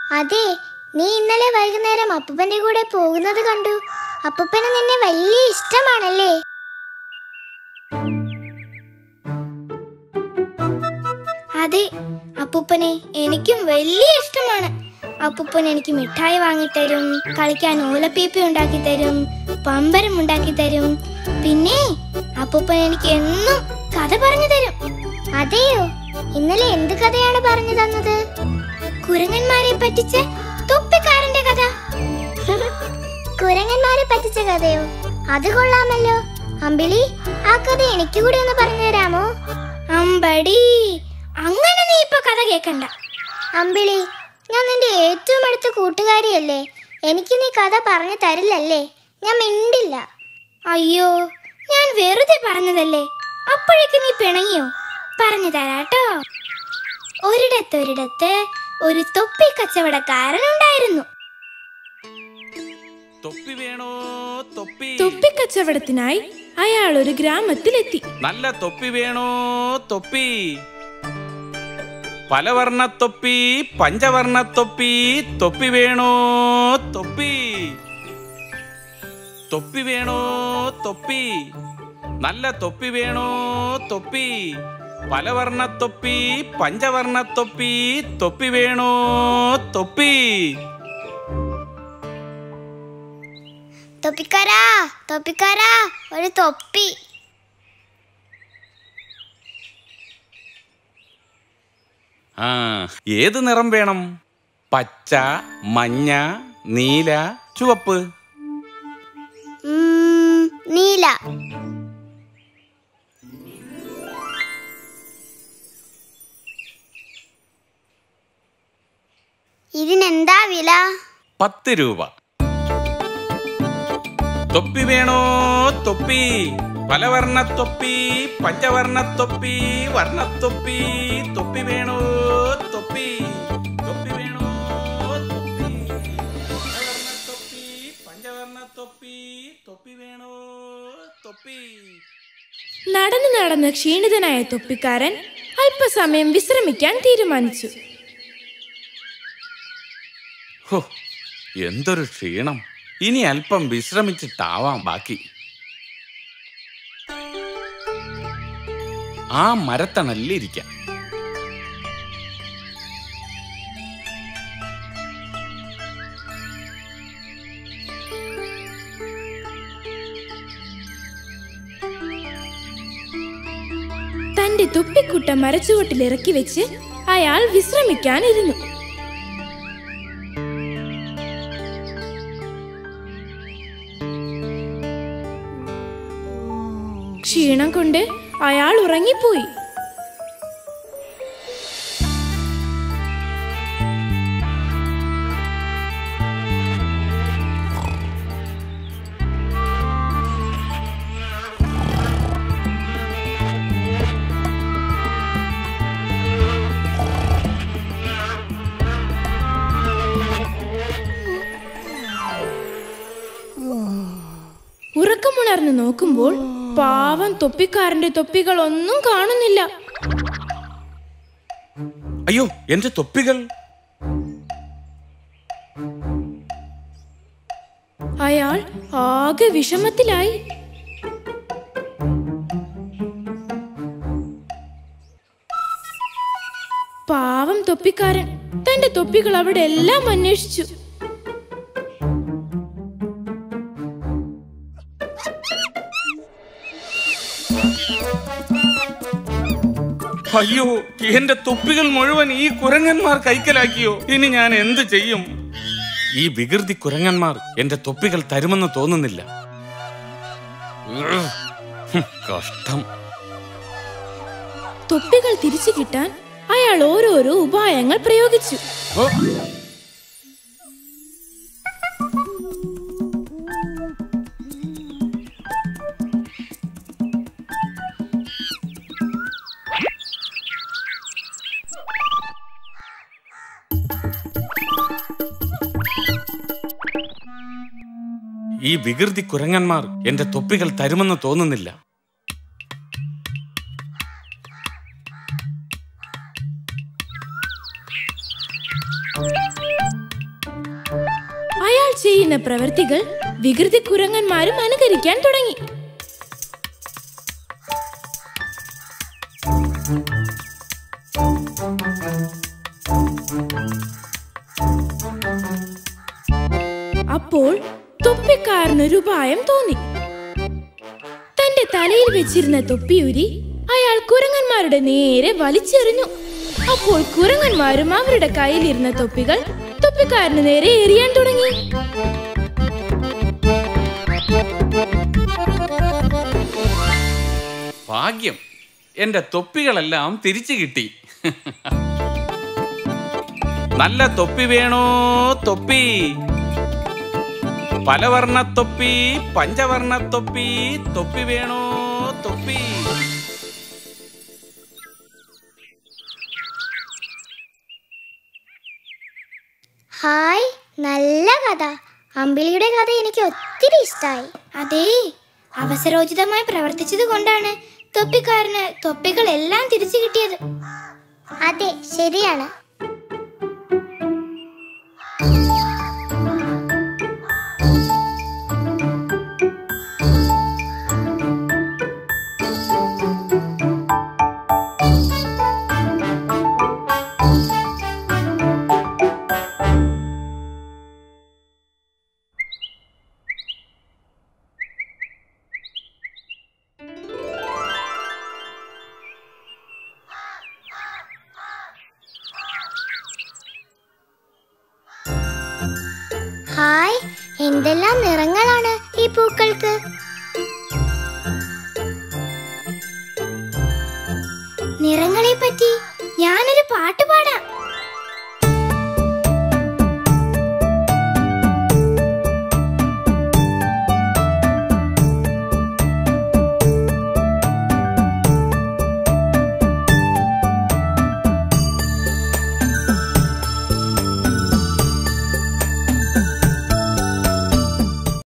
അതെ നീ ഇന്നലെ വൈകുന്നേരം അപ്പൂപ്പന്റെ കൂടെ പോകുന്നത് കണ്ടു അപ്പൂപ്പന് നിന്നെ വലിയ ഇഷ്ടമാണല്ലേ അതെ അപ്പൂപ്പനെ എനിക്കും വലിയ ഇഷ്ടമാണ് അപ്പൂപ്പൻ എനിക്ക് മിഠായി വാങ്ങിത്തരും കളിക്കാൻ ഓലപ്പീപ്പി ഉണ്ടാക്കി തരും പമ്പരം ഉണ്ടാക്കി തരും പിന്നെ അപ്പൂപ്പൻ എനിക്ക് എന്നും കഥ പറഞ്ഞു തരും അതെയോ ഇന്നലെ എന്ത് കഥയാണ് പറഞ്ഞു തന്നത് കുരങ്ങന്മാരെ പറ്റിച്ച തൊപ്പിക്കാരന്റെ കഥ കുരങ്ങന്മാരെ പറ്റിച്ച കഥയോ അത് കൊള്ളാമല്ലോ അമ്പിളി ആ കഥ എനിക്ക് കൂടി ഒന്ന് പറഞ്ഞു തരാമോ അമ്പടി അങ്ങനെ നീ ഇപ്പൊ കഥ കേക്കണ്ട അമ്പിളി ഞാൻ നിന്റെ ഏറ്റവും അടുത്ത കൂട്ടുകാരിയല്ലേ എനിക്ക് നീ കഥ പറഞ്ഞു തരില്ലല്ലേ ഞാൻ മിണ്ടില്ല അയ്യോ ഞാൻ വെറുതെ പറഞ്ഞതല്ലേ അപ്പോഴേക്ക് നീ പിണങ്ങിയോ പറഞ്ഞു തരാട്ടോ ഒരിടത്തൊരിടത്ത് ഒരു തൊപ്പി കച്ചവടക്കാരൻ ഉണ്ടായിരുന്നു തൊപ്പി വേണോ തൊപ്പി തൊപ്പിക്കച്ചവടത്തിനായി അയാൾ ഒരു ഗ്രാമത്തിലെത്തി നല്ല തൊപ്പി വേണോ തൊപ്പി പലവർണ്ണ തൊപ്പി പഞ്ചവർണ്ണ തൊപ്പി തൊപ്പി വേണോ തൊപ്പി തൊപ്പി വേണോ തൊപ്പി നല്ല തൊപ്പി വേണോ തൊപ്പി പലവർണ്ണ തൊപ്പി പഞ്ചവർണ്ണ തൊപ്പി തൊപ്പി വേണോ തൊപ്പി തൊപ്പിക്കാരാ തൊപ്പിക്കാരാ ഒരു തൊപ്പി ആ ഏത് നിറം വേണം പച്ച മഞ്ഞ നീല ചുവപ്പ് ഉം, നീല ഇതിനെന്താ വില പത്ത് രൂപ തൊപ്പി വേണോ തൊപ്പി പലവർണ്ണ തൊപ്പി പഞ്ചവർണ്ണ തൊപ്പി വർണ്ണത്തൊപ്പി തൊപ്പി വേണോ തൊപ്പി തൊപ്പി വേണോ തൊപ്പി പലവർണ്ണ തൊപ്പി പഞ്ചവർണ്ണ തൊപ്പി തൊപ്പി വേണോ തൊപ്പി നടന്നു നടന്ന് ക്ഷീണിതനായ തൊപ്പിക്കാരൻ അല്പസമയം വിശ്രമിക്കാൻ തീരുമാനിച്ചു ഹോ എന്തൊരു ക്ഷീണം ഇനി അല്പം വിശ്രമിച്ചിട്ടാവാം ബാക്കി ആ മരത്തണലിരിക്കാം തന്റെ തൊപ്പിക്കുട്ട മരച്ചുവട്ടിൽ ഇറക്കി വെച്ച് അയാൾ വിശ്രമിക്കാനിരുന്നു ക്ഷീണം കൊണ്ട് അയാൾ ഉറങ്ങിപ്പോയി ഉറക്കമുണർന്ന് നോക്കുമ്പോൾ പാവം തൊപ്പിക്കാരന്റെ തൊപ്പികൾ ഒന്നും കാണുന്നില്ല അയ്യോ എന്റെ തൊപ്പികൾ അയാൾ ആകെ വിഷമത്തിലായി പാവം തൊപ്പിക്കാരൻ തന്റെ തൊപ്പികൾ അവിടെ എല്ലാം അന്വേഷിച്ചു അയ്യോ എന്റെ തൊപ്പികൾ മുഴുവൻ ഈ കുരങ്ങന്മാർ കൈക്കലാക്കിയോ ഇനി ഞാൻ എന്ത് ചെയ്യും ഈ വികൃതി കുരങ്ങന്മാർ എന്റെ തൊപ്പികൾ തരുമെന്ന് തോന്നുന്നില്ല ഉഹ്, ഹും, കഷ്ടം തൊപ്പികൾ തിരിച്ചു കിട്ടാൻ അയാൾ ഓരോരോ ഉപായങ്ങൾ പ്രയോഗിച്ചു ഓ, ഈ വികൃതി കുരങ്ങന്മാർ എന്റെ തൊപ്പികൾ തരുമെന്ന് തോന്നുന്നില്ല ചെയ്യുന്ന പ്രവൃത്തികൾ വികൃതി കുരങ്ങന്മാരും അനുകരിക്കാൻ തുടങ്ങി അപ്പോൾ തൊപ്പിക്കാരനൊരു ഉപായം തോന്നി തന്റെ തലയിൽ വെച്ചിരുന്ന തൊപ്പിയൂരി അയാൾ കുരങ്ങന്മാരുടെ നേരെ വലിച്ചെറിഞ്ഞു അപ്പോൾ കുരങ്ങന്മാരും അവരുടെ കയ്യിലിരുന്ന തൊപ്പികൾ തൊപ്പിക്കാരന് നേരെ എറിയാൻ തുടങ്ങി ഭാഗ്യം എന്റെ തൊപ്പികളെല്ലാം തിരിച്ചു കിട്ടി നല്ല തൊപ്പി വേണോ തൊപ്പി പലവർണ്ണ തൊപ്പി പഞ്ചവർണ്ണ തൊപ്പി തൊപ്പി വേണോ തൊപ്പി ഹായ് നല്ല കഥ അമ്പിളിയുടെ കഥ എനിക്ക് ഒത്തിരി ഇഷ്ടമായി അതേ അവസരോചിതമായി പ്രവർത്തിച്ചത് കൊണ്ടാണ് തൊപ്പിക്കാരന് തൊപ്പികളെല്ലാം തിരിച്ചു കിട്ടിയത് അതെ ശരിയാണ് ഹായ് എന്തെല്ലാം നിറങ്ങളാണ് ഈ പൂക്കൾക്ക് നിറങ്ങളെ പറ്റി ഞാനൊരു പാട്ട് പാടാം